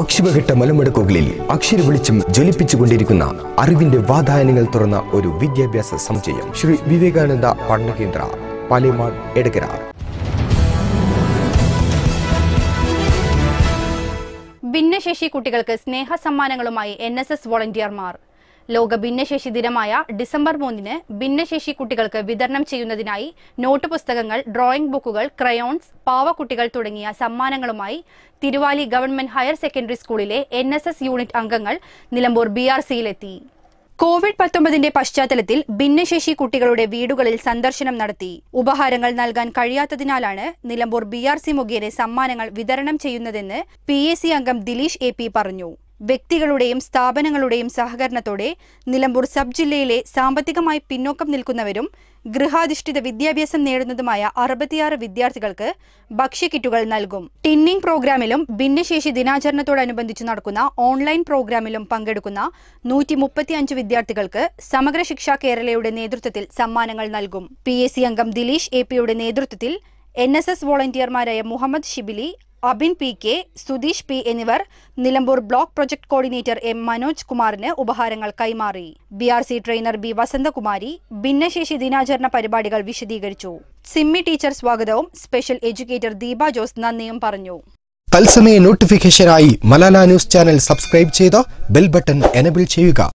അക്ഷമഘട്ട മലമുടക്കുകളിൽ അക്ഷര വെളിച്ചം ജ്വലിപ്പിച്ചുകൊണ്ടിരിക്കുന്ന അറിവിന്റെ വാതായനങ്ങൾ തുറന്ന ഒരു വിദ്യാഭ്യാസ സമുച്ചയം ശ്രീ വിവേകാനന്ദ പഠന കേന്ദ്ര പാലേമാട് എടകര ഭിന്നശേഷി കുട്ടികൾക്ക് സ്നേഹ സമ്മാനങ്ങളുമായി എൻ എസ് എസ് വോളണ്ടിയർമാർ ലോക ഭിന്നശേഷി ദിനമായ ഡിസംബർ മൂന്നിന് ഭിന്നശേഷി കുട്ടികൾക്ക് വിതരണം ചെയ്യുന്നതിനായി നോട്ട് പുസ്തകങ്ങൾ ഡ്രോയിംഗ് ബുക്കുകൾ ക്രയോൺസ് പാവക്കുട്ടികൾ തുടങ്ങിയ സമ്മാനങ്ങളുമായി തിരുവാലി ഗവൺമെന്റ് ഹയർ സെക്കൻഡറി സ്കൂളിലെ എൻ യൂണിറ്റ് അംഗങ്ങൾ നിലമ്പൂർ ബി ആർ സിയിലെത്തി കോവിഡ് പത്തൊമ്പതിന്റെ പശ്ചാത്തലത്തിൽ ഭിന്നശേഷി കുട്ടികളുടെ വീടുകളിൽ സന്ദർശനം നടത്തി ഉപഹാരങ്ങൾ നൽകാൻ കഴിയാത്തതിനാലാണ് നിലമ്പൂർ ബി ആർ സി മുഖേന സമ്മാനങ്ങൾ വിതരണം ചെയ്യുന്നതെന്ന് പി എ സി അംഗം ദിലീഷ് എ പി പറഞ്ഞു വ്യക്തികളുടെയും സ്ഥാപനങ്ങളുടെയും സഹകരണത്തോടെ നിലമ്പൂർ സബ് ജില്ലയിലെ സാമ്പത്തികമായി പിന്നോക്കം നിൽക്കുന്നവരും ഗൃഹാധിഷ്ഠിത വിദ്യാഭ്യാസം നേടുന്നതുമായ അറുപത്തിയാറ് വിദ്യാർത്ഥികൾക്ക് ഭക്ഷ്യക്കിറ്റുകൾ നൽകും ടിന്നിംഗ് പ്രോഗ്രാമിലും ഭിന്നശേഷി ദിനാചരണത്തോടനുബന്ധിച്ച് നടക്കുന്ന ഓൺലൈൻ പ്രോഗ്രാമിലും പങ്കെടുക്കുന്ന നൂറ്റി മുപ്പത്തിയഞ്ച് വിദ്യാർത്ഥികൾക്ക് സമഗ്ര ശിക്ഷ കേരളയുടെ നേതൃത്വത്തിൽ സമ്മാനങ്ങൾ നൽകും പി എസ് സി അംഗം ദിലീഷ് എ പിയുടെ നേതൃത്വത്തിൽ എൻ എസ് എസ് വോളണ്ടിയർമാരായ Muhammad Shibili Abin P K Sudheesh P എന്നിവർ Nilambur block project coordinator M Manoj കുമാറിന് ഉപഹാരങ്ങൾ കൈമാറി B R C trainer B Vasanthakumari ഭിന്നശേഷി ദിനാചരണ പരിപാടികൾ വിശദീകരിച്ചു സിമ്മി ടീച്ചർ സ്വാഗതവും സ്പെഷ്യൽ എഡ്യൂക്കേറ്റർ ദീപ ജോസ് നന്ദിയും പറഞ്ഞു തത്സമയ നോട്ടിഫിക്കേഷനായി മലാല ന്യൂസ് ചാനൽ സബ്സ്ക്രൈബ് ചെയ്ത് ബെൽ ബട്ടൺ എനബിൾ ചെയ്യുക